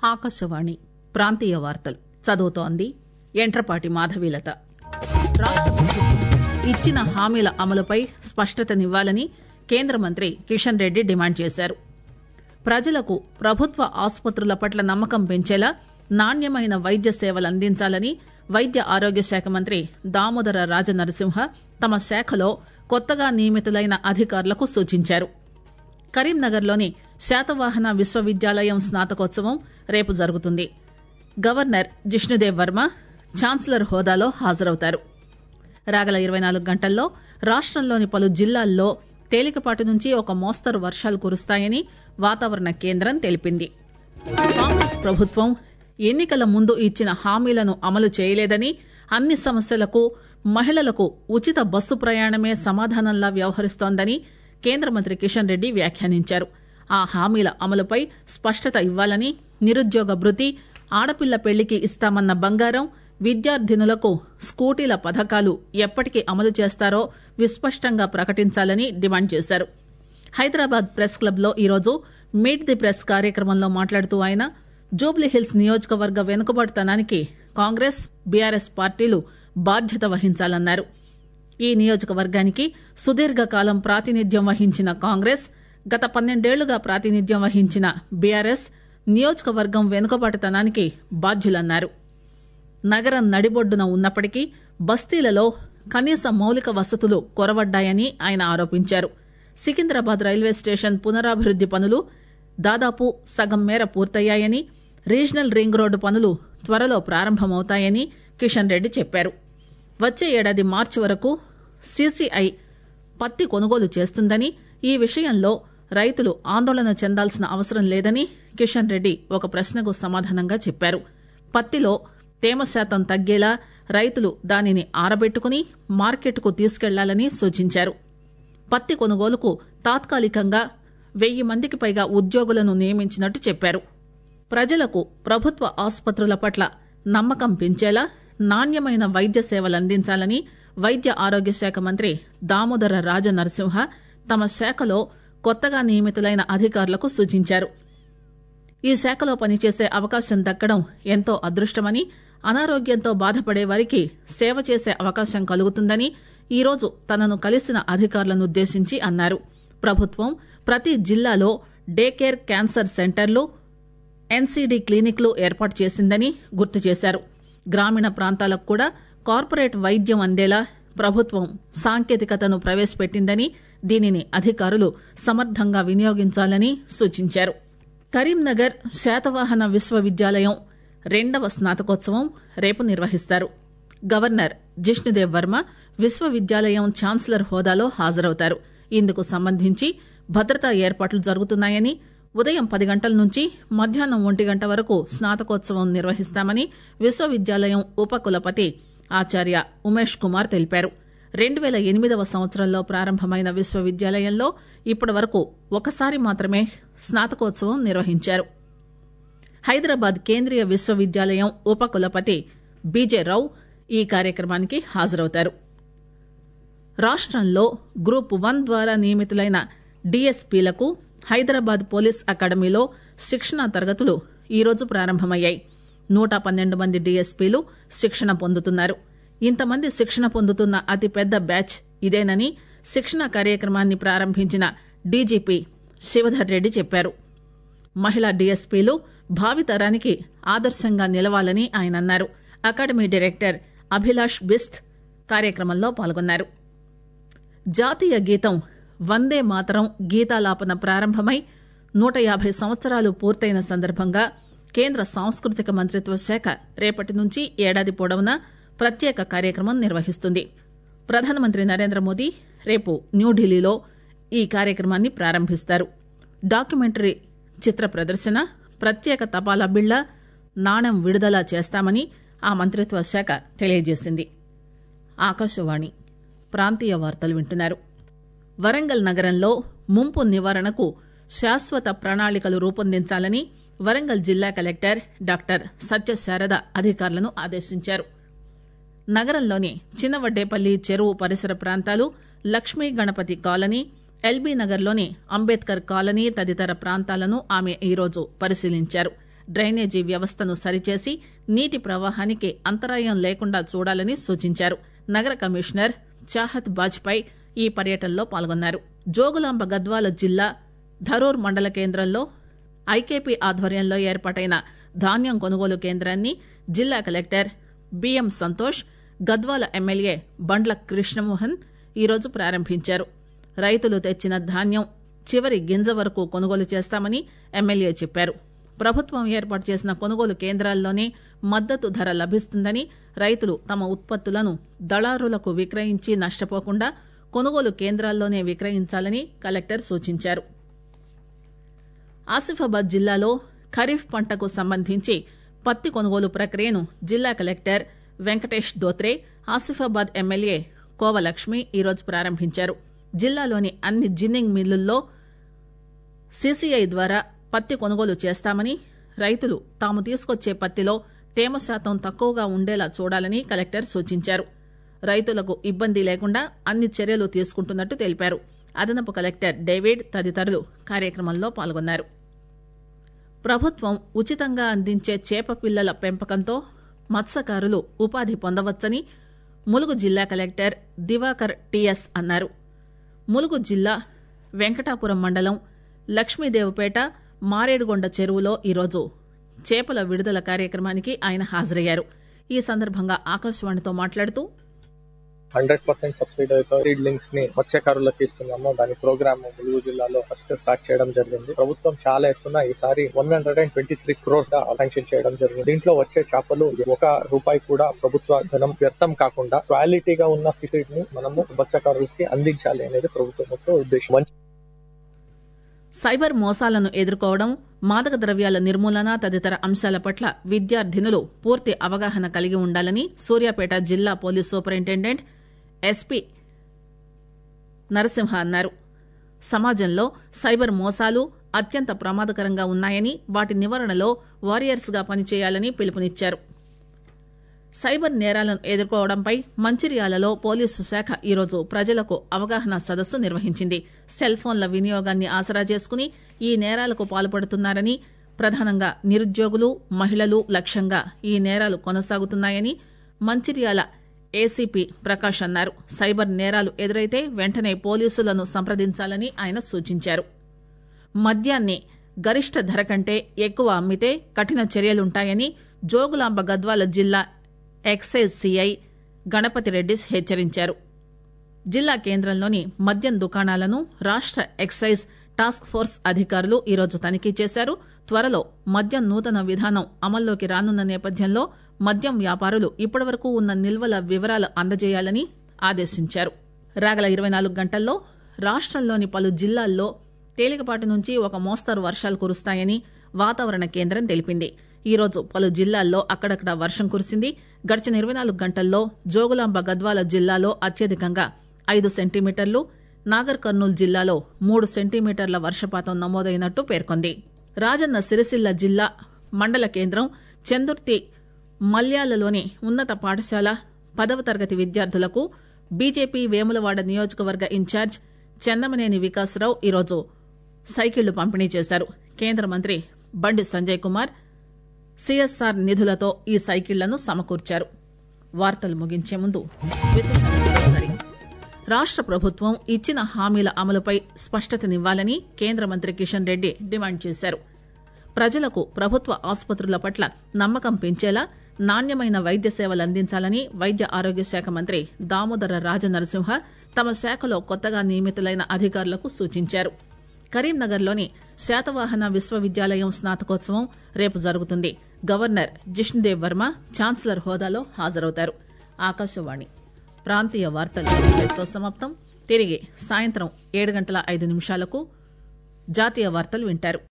ఆకాశవాణి ప్రాంతీయ వార్తలు చదువుతోంది ఎంట్రపాటి మాధవీలత రాష్ట ప్రభుత్వం ఇచ్చిన హామీల అమలుపై స్పష్టతనివ్వాలని కేంద్ర మంత్రి కిషన్ రెడ్డి డిమాండ్ చేశారు ప్రజలకు ప్రభుత్వ ఆసుపత్రుల పట్ల నమ్మకం పెంచేలా నాణ్యమైన వైద్య సేవలు అందించాలని వైద్య ఆరోగ్య శాఖ మంత్రి దామోదర రాజనరసింహ తమ శాఖలో కొత్తగా నియమితులైన అధికారులకు సూచించారు కరీంనగర్లోని శాతవాహన విశ్వవిద్యాలయం స్నాతకోత్సవం రేపు జరుగుతుంది గవర్నర్ జిష్ణుదేవ్ వర్మ ఛాన్సలర్ హోదాలో హాజరవుతారు రాగల ఇరవై నాలుగు గంటల్లో రాష్టంలోని పలు జిల్లాల్లో తేలికపాటి నుంచి ఒక మోస్తరు వర్షాలు కురుస్తాయని వాతావరణ కేంద్రం తెలిపింది కాంగ్రెస్ ప్రభుత్వం ఎన్నికల ముందు ఇచ్చిన హామీలను అమలు చేయలేదని అన్ని సమస్యలకు మహిళలకు ఉచిత బస్సు ప్రయాణమే సమాధానంలా వ్యవహరిస్తోందని కేంద్ర మంత్రి కిషన్ రెడ్డి వ్యాఖ్యానించారు ఆ హామీల అమలుపై స్పష్టత ఇవ్వాలని నిరుద్యోగ భృతి ఆడపిల్ల పెళ్లికి ఇస్తామన్న బంగారం విద్యార్థినులకు స్కూటీల పథకాలు ఎప్పటికి అమలు చేస్తారో విస్పష్టంగా ప్రకటించాలని డిమాండ్ చేశారు హైదరాబాద్ ప్రెస్ క్లబ్ లో ఈరోజు మీట్ ది ప్రెస్ కార్యక్రమంలో మాట్లాడుతూ ఆయన జూబ్లీహిల్స్ నియోజకవర్గ వెనుకబాటుతనానికి కాంగ్రెస్ బీఆర్ఎస్ పార్టీలు బాధ్యత వహించాలన్నారు ఈ నియోజకవర్గానికి సుదీర్ఘకాలం ప్రాతినిధ్యం వహించిన కాంగ్రెస్ గత పన్నెండేళ్లుగా ప్రాతినిధ్యం వహించిన బీఆర్ఎస్ నియోజకవర్గం వెనుకబాటుతనానికి బాధ్యులన్నారు నగరం నడిబొడ్డున ఉన్నప్పటికీ బస్తీలలో కనీస మౌలిక వసతులు కొరవడ్డాయని ఆయన ఆరోపించారు సికింద్రాబాద్ రైల్వే స్టేషన్ పునరాభివృద్ది పనులు దాదాపు సగం మేర పూర్తయ్యాయని రీజనల్ రింగ్ రోడ్డు పనులు త్వరలో ప్రారంభమవుతాయని కిషన్ రెడ్డి చెప్పారు వచ్చే ఏడాది మార్చి వరకు సీసీఐ పత్తి కొనుగోలు చేస్తుందని ఈ విషయంలో రైతులు ఆందోళన చెందాల్సిన అవసరం లేదని కిషన్ రెడ్డి ఒక ప్రశ్నకు సమాధానంగా చెప్పారు పత్తిలో తేమ శాతం తగ్గేలా రైతులు దానిని ఆరబెట్టుకుని మార్కెట్కు తీసుకెళ్లాలని సూచించారు పత్తి కొనుగోలుకు తాత్కాలికంగా వెయ్యి మందికి పైగా ఉద్యోగులను నియమించినట్టు చెప్పారు ప్రజలకు ప్రభుత్వ ఆసుపత్రుల పట్ల నమ్మకం పెంచేలా నాణ్యమైన వైద్య సేవలు అందించాలని వైద్య ఆరోగ్య శాఖ మంత్రి దామోదర రాజనరసింహ తమ శాఖలో కొత్తగా నియమితులైన అధికారులకు సూచించారు ఈ శాఖలో పనిచేసే అవకాశం దక్కడం ఎంతో అదృష్టమని అనారోగ్యంతో బాధపడే వారికి సేవ చేసే అవకాశం కలుగుతుందని ఈరోజు తనను కలిసిన అధికారులను ఉద్దేశించి అన్నారు ప్రభుత్వం ప్రతి జిల్లాలో డే కేర్ క్యాన్సర్ సెంటర్లు ఎన్సీడీ క్లినిక్లు ఏర్పాటు చేసిందని గుర్తు చేశారు గ్రామీణ ప్రాంతాలకు కూడా కార్పొరేట్ వైద్యం అందేలా ప్రభుత్వం సాంకేతికతను ప్రవేశపెట్టిందని దీనిని అధికారులు సమర్థంగా వినియోగించాలని సూచించారు కరీంనగర్ శాతవాహన విశ్వవిద్యాలయం రెండవ స్నాతకోత్సవం రేపు నిర్వహిస్తారు గవర్నర్ జిష్ణుదేవ్ వర్మ విశ్వవిద్యాలయం ఛాన్సలర్ హోదాలో హాజరవుతారు ఇందుకు సంబంధించి భద్రతా ఏర్పాట్లు జరుగుతున్నాయని ఉదయం పది గంటల నుంచి మధ్యాహ్నం ఒంటి గంట వరకు స్నాతకోత్సవం నిర్వహిస్తామని విశ్వవిద్యాలయం ఉపకులపతి ఆచార్య ఉమేష్ కుమార్ తెలిపారు రెండు పేల ఎనిమిదవ సంవత్సరంలో ప్రారంభమైన విశ్వవిద్యాలయంలో ఇప్పటి వరకు ఒకసారి మాత్రమే స్నాతకోత్సవం నిర్వహించారు హైదరాబాద్ కేంద్రీయ విశ్వవిద్యాలయం ఉపకులపతి బీజే రావు ఈ కార్యక్రమానికి హాజరవుతారు రాష్టంలో గ్రూప్ వన్ ద్వారా నియమితులైన డీఎస్పీలకు హైదరాబాద్ పోలీస్ అకాడమీలో శిక్షణా తరగతులు ఈరోజు ప్రారంభమయ్యాయి నూట పన్నెండు మంది డీఎస్పీలు శిక్షణ పొందుతున్నారు ఇంతమంది శిక్షణ పొందుతున్న అతిపెద్ద బ్యాచ్ ఇదేనని శిక్షణ కార్యక్రమాన్ని ప్రారంభించిన డీజీపీ శివధర్ రెడ్డి చెప్పారు మహిళా డీఎస్పీలు భావితరానికి ఆదర్శంగా నిలవాలని ఆయన అన్నారు అకాడమీ డైరెక్టర్ అభిలాష్ బిస్త్ కార్యక్రమంలో పాల్గొన్నారు జాతీయ గీతం వందే మాతరం గీతాలాపన ప్రారంభమై నూట యాభై సంవత్సరాలు పూర్తయిన సందర్భంగా కేంద్ర సాంస్కృతిక మంత్రిత్వ శాఖ రేపటి నుంచి ఏడాది పొడవునా ప్రత్యేక కార్యక్రమం నిర్వహిస్తుంది ప్రధానమంత్రి నరేంద్ర మోదీ రేపు న్యూఢిల్లీలో ఈ కార్యక్రమాన్ని ప్రారంభిస్తారు డాక్యుమెంటరీ చిత్ర ప్రదర్శన ప్రత్యేక తపాలా బిళ్ల నాణెం విడుదల చేస్తామని ఆ మంత్రిత్వ శాఖ తెలియజేసింది ఆకాశవాణి ప్రాంతీయ వార్తలు వింటున్నారు వరంగల్ నగరంలో ముంపు నివారణకు శాశ్వత ప్రణాళికలు రూపొందించాలని వరంగల్ జిల్లా కలెక్టర్ డాక్టర్ సత్యశారద అధికారులను ఆదేశించారు నగరంలోని చిన్నవడ్డేపల్లి చెరువు పరిసర ప్రాంతాలు లక్ష్మీ గణపతి కాలనీ ఎల్బీ నగర్లోని అంబేద్కర్ కాలనీ తదితర ప్రాంతాలను ఆమె ఈరోజు పరిశీలించారు డ్రైనేజీ వ్యవస్థను సరిచేసి నీటి ప్రవాహానికి అంతరాయం లేకుండా చూడాలని సూచించారు నగర కమిషనర్ చాహత్ బాజ్పాయ్ ఈ పర్యటనలో పాల్గొన్నారు జోగులాంబ గద్వాల జిల్లా ధరూర్ మండల కేంద్రంలో ఐకేపీ ఆధ్వర్యంలో ఏర్పాటైన ధాన్యం కొనుగోలు కేంద్రాన్ని జిల్లా collector BM Santosh Gadwal MLA Bandla Krishnamohan ఈరోజు ప్రారంభించారు రైతులు తెచ్చిన ధాన్యం చివరి గింజ వరకు కొనుగోలు చేస్తామని ఎమ్మెల్యే చెప్పారు ప్రభుత్వం ఏర్పాటు చేసిన కొనుగోలు కేంద్రాల్లోనే మద్దతు ధర లభిస్తుందని రైతులు తమ ఉత్పత్తులను దళారులకు విక్రయించి నష్టపోకుండా కొనుగోలు కేంద్రాల్లోనే విక్రయించాలని కలెక్టర్ సూచించారు ఆసిఫాబాద్ జిల్లాలో ఖరీఫ్ పంటకు సంబంధించి పత్తి కొనుగోలు ప్రక్రియను జిల్లా కలెక్టర్ వెంకటేష్ దోత్రే ఆసిఫాబాద్ ఎమ్మెల్యే కోవలక్ష్మి ఈరోజు ప్రారంభించారు జిల్లాలోని అన్ని జిన్నింగ్ మిల్లుల్లో సీసీఐ ద్వారా పత్తి కొనుగోలు చేస్తామని రైతులు తాము తీసుకొచ్చే పత్తిలో తేమ శాతం తక్కువగా ఉండేలా చూడాలని కలెక్టర్ సూచించారు రైతులకు ఇబ్బంది లేకుండా అన్ని చర్యలు తీసుకుంటున్నట్టు తెలిపారు అదనపు కలెక్టర్ డేవిడ్ తదితరులు కార్యక్రమంలో పాల్గొన్నారు ప్రభుత్వం ఉచితంగా అందించే చేప పిల్లల పెంపకంతో మత్స్యకారులు ఉపాధి పొందవచ్చని ములుగు జిల్లా కలెక్టర్ దివాకర్ టిఎస్ అన్నారు ములుగు జిల్లా వెంకటాపురం మండలం లక్ష్మీదేవుపేట మారేడుగొండ చెరువులో ఈరోజు చేపల విడుదల కార్యక్రమానికి ఆయన హాజరయ్యారు ఈ సందర్భంగా ఆకాశవాణితో మాట్లాడుతూ హండ్రెడ్ పర్సెంట్ సబ్సిడీతో సీడ్లింగ్స్ ని మత్స్యకారులకు ఇస్తున్నాము దాని ప్రోగ్రామ్ ములుగు జిల్లాలో ఫస్ట్ స్టార్ట్ చేయడం జరిగింది ప్రభుత్వం చాలా ఎత్తున ఈసారి one hundred and twenty three crores sanction చేయడం జరిగింది దీంట్లో వచ్చే చేపలు ఒక రూపాయి కూడా ప్రభుత్వ ధనం వ్యర్థం కాకుండా క్వాలిటీగా ఉన్న ఫిష్ ని మనము మత్స్యకారులకి అందించాలి అనేది ప్రభుత్వం యొక్క ఉద్దేశం మంచి సైబర్ మోసాలను ఎదుర్కోవడం మాదక ద్రవ్యాల నిర్మూలన తదితర అంశాల పట్ల విద్యార్థినులు పూర్తి అవగాహన కలిగి ఉండాలని సూర్యాపేట జిల్లా పోలీస్ సూపరింటెండెంట్ ఎస్పీ నరసింహ అన్నారు సమాజంలో సైబర్ మోసాలు అత్యంత ప్రమాదకరంగా ఉన్నాయని వాటి నివారణలో వారియర్స్ గా పనిచేయాలని పిలుపునిచ్చారు సైబర్ నేరాలను ఎదుర్కోవడంపై మంచిర్యాలలో పోలీసు శాఖ ఈరోజు ప్రజలకు అవగాహన సదస్సు నిర్వహించింది సెల్ ఫోన్ల వినియోగాన్ని ఆసరా చేసుకుని ఈ నేరాలకు పాల్పడుతున్నారని ప్రధానంగా నిరుద్యోగులు మహిళలు లక్ష్యంగా ఈ నేరాలు కొనసాగుతున్నాయని మంచిర్యాల ఏసీపీ ప్రకాష్ అన్నారు సైబర్ నేరాలు ఎదురైతే వెంటనే పోలీసులను సంప్రదించాలని ఆయన సూచించారు మద్యాన్ని గరిష్ట ధర కంటే ఎక్కువ అమ్మితే కఠిన చర్యలుంటాయని జోగులాంబ గద్వాల జిల్లా ఎక్సైజ్ సిఐ గణపతి రెడ్డి హెచ్చరించారు జిల్లా కేంద్రంలోని మద్యం దుకాణాలను రాష్ట ఎక్సైజ్ టాస్క్ ఫోర్స్ అధికారులు ఈరోజు తనిఖీ చేశారు త్వరలో మద్యం నూతన విధానం అమల్లోకి రానున్న నేపథ్యంలో మద్యం వ్యాపారులు ఇప్పటివరకు ఉన్న నిల్వల వివరాలు అందజేయాలని ఆదేశించారు రాగల ఇరవై నాలుగు గంటల్లో రాష్టంలోని పలు జిల్లాల్లో తేలికపాటి నుంచి ఒక మోస్తరు వర్షాలు కురుస్తాయని వాతావరణ కేంద్రం తెలిపింది ఈరోజు పలు జిల్లాల్లో అక్కడక్కడ వర్షం కురిసింది గడిచిన ఇరవై నాలుగు గంటల్లో జోగులాంబ గద్వాల జిల్లాలో అత్యధికంగా ఐదు సెంటీమీటర్లు నాగర్ కర్నూలు జిల్లాలో మూడు సెంటీమీటర్ల వర్షపాతం నమోదైనట్టు పేర్కొంది రాజన్న సిరిసిల్ల జిల్లా మండల కేంద్రం చందుర్తి మల్యాలలోని ఉన్నత పాఠశాల పదవ తరగతి విద్యార్థులకు బీజేపీ వేములవాడ నియోజకవర్గ ఇన్ఛార్జ్ చందమనేని వికాసరావు ఈరోజు సైకిళ్లు పంపిణీ చేశారు కేంద్ర మంత్రి బండి సంజయ్ కుమార్ సిఎస్ఆర్ నిధులతో ఈ సైకిళ్లను సమకూర్చారు వార్తలు ముగించే ముందు విశేషాలు మరోసారి రాష్ట ప్రభుత్వం ఇచ్చిన హామీల అమలుపై స్పష్టతనివ్వాలని కేంద్ర మంత్రి కిషన్ రెడ్డి డిమాండ్ చేశారు ప్రజలకు ప్రభుత్వ ఆసుపత్రుల పట్ల నమ్మకం పెంచేలా నాణ్యమైన వైద్య సేవలు అందించాలని వైద్య ఆరోగ్య శాఖ మంత్రి దామోదర రాజనరసింహ తమ శాఖలో కొత్తగా నియమితులైన అధికారులకు సూచించారు కరీంనగర్లోని శాతవాహన విశ్వవిద్యాలయం స్నాతకోత్సవం రేపు జరుగుతుంది గవర్నర్ జిష్ణుదేవ్ వర్మ ఛాన్సలర్ హోదాలో హాజరవుతారు ఆకాశవాణి ప్రాంతీయ వార్తలు ఇంతటితో సమాప్తం తిరిగి సాయంత్రం ఏడు గంటల ఐదు నిమిషాలకు జాతీయ వార్తలు వింటారు